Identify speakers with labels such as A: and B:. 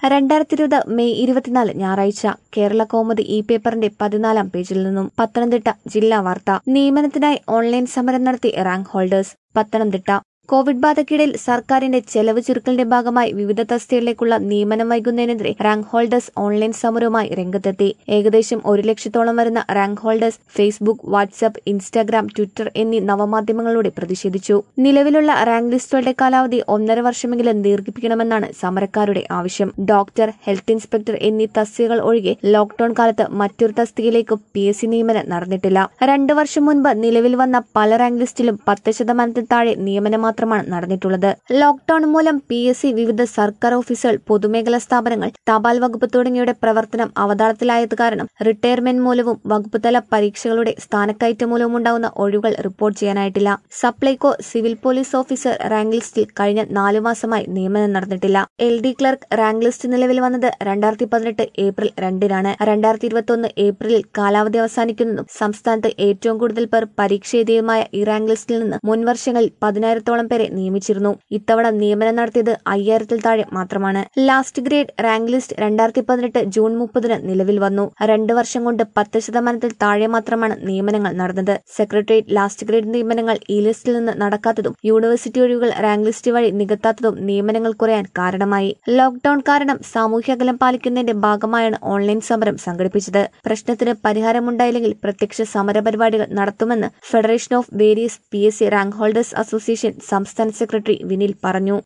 A: രണ്ടായിരത്തി ഇരുപത് മെയ് ഇരുപത്തിനാല് ഞായറാഴ്ച കേരള കൗമുദി ഇ പേപ്പറിന്റെ പതിനാലാം പേജിൽ നിന്നും പത്തനംതിട്ട ജില്ലാ വാർത്ത നിയമനത്തിനായി ഓൺലൈൻ സമരം നടത്തി റാങ്ക് ഹോൾഡേഴ്സ് പത്തനംതിട്ട കോവിഡ് ബാധയ്ക്കിടയിൽ സർക്കാരിന്റെ ചെലവ് ചുരുക്കലിന്റെ ഭാഗമായി വിവിധ തസ്തികകളിലേക്കുള്ള നിയമനം വൈകുന്നതിനെതിരെ റാങ്ക് ഹോൾഡേഴ്സ് ഓൺലൈൻ സമരവുമായി രംഗത്തെത്തി ഏകദേശം ഒരു ലക്ഷത്തോളം വരുന്ന rank holders Facebook WhatsApp Instagram Twitter എന്നീ നവമാധ്യമങ്ങളിലൂടെ പ്രതിഷേധിച്ചു നിലവിലുള്ള റാങ്ക് ലിസ്റ്റുകളുടെ കാലാവധി ഒന്നര വർഷമെങ്കിലും ദീർഘിപ്പിക്കണമെന്നാണ് സമരക്കാരുടെ ആവശ്യം ഡോക്ടർ ഹെൽത്ത് ഇൻസ്പെക്ടർ എന്നീ തസ്തികകൾ ഒഴികെ ലോക്ഡൌൺ കാലത്ത് മറ്റൊരു തസ്തികയിലേക്കും പി എസ് സി നിയമനം നടന്നിട്ടില്ല രണ്ടു വർഷം മുൻപ് നിലവിൽ വന്ന പല റാങ്ക് ലിസ്റ്റിലും പത്ത് ശതമാനത്തിൽ താഴെ നിയമനം മാത്രമാണ് നടന്നിട്ടുള്ളത് ലോക്ഡൌൺ മൂലം പി എസ് സി വിവിധ സർക്കാർ ഓഫീസുകൾ പൊതുമേഖലാ സ്ഥാപനങ്ങൾ തപാൽ വകുപ്പ് തുടങ്ങിയവയുടെ പ്രവർത്തനം അവതാളത്തിലായത് കാരണം റിട്ടയർമെന്റ് മൂലവും വകുപ്പ് തല പരീക്ഷകളുടെ സ്ഥാനക്കയറ്റം മൂലവും ഉണ്ടാകുന്ന ഒഴിവുകൾ റിപ്പോർട്ട് ചെയ്യാനായിട്ടില്ല Supplyco civil police officer rank ലിസ്റ്റിൽ കഴിഞ്ഞ നാലു മാസമായി നിയമനം നടന്നിട്ടില്ല L D clerk rank list നിലവിൽ വന്നത് രണ്ടായിരത്തി പതിനെട്ട് ഏപ്രിൽ രണ്ടിനാണ് രണ്ടായിരത്തി ഇരുപത്തിയൊന്ന് ഏപ്രിലിൽ കാലാവധി അവസാനിക്കുന്നതും സംസ്ഥാനത്ത് ഏറ്റവും കൂടുതൽ പേർ പരീക്ഷ എഴുതിയതുമായ ഈ റാങ്ക് ലിസ്റ്റിൽ നിന്ന് മുൻവർഷങ്ങളിൽ പതിനായിരത്തോളം പേരെ നിയമിച്ചിരുന്നു ഇത്തവണ നിയമനം നടത്തിയത് അയ്യായിരത്തിൽ താഴെ മാത്രമാണ് ലാസ്റ്റ് ഗ്രേഡ് റാങ്ക് ലിസ്റ്റ് രണ്ടായിരത്തി പതിനെട്ട് ജൂൺ മുപ്പതിന് നിലവിൽ വന്നു രണ്ട് വർഷം കൊണ്ട് പത്ത് ശതമാനത്തിൽ താഴെ മാത്രമാണ് നിയമനങ്ങൾ നടന്നത് സെക്രട്ടേറിയറ്റ് ലാസ്റ്റ് ഗ്രേഡ് നിയമനങ്ങൾ ഈ ലിസ്റ്റിൽ നിന്ന് നടക്കാത്തതും യൂണിവേഴ്സിറ്റി ഒഴിവുകൾ റാങ്ക് ലിസ്റ്റ് വഴി നികത്താത്തതും നിയമനങ്ങൾ കുറയാൻ കാരണമായി ലോക്ഡൌൺ കാരണം സാമൂഹ്യ അകലം പാലിക്കുന്നതിന്റെ ഭാഗമായാണ് ഓൺലൈൻ സമരം സംഘടിപ്പിച്ചത് പ്രശ്നത്തിന് പരിഹാരമുണ്ടായില്ലെങ്കിൽ പ്രത്യക്ഷ സമര പരിപാടികൾ നടത്തുമെന്ന് federation of various P S C rank holders association സംസ്ഥാന സെക്രട്ടറി വിനിൽ പറഞ്ഞു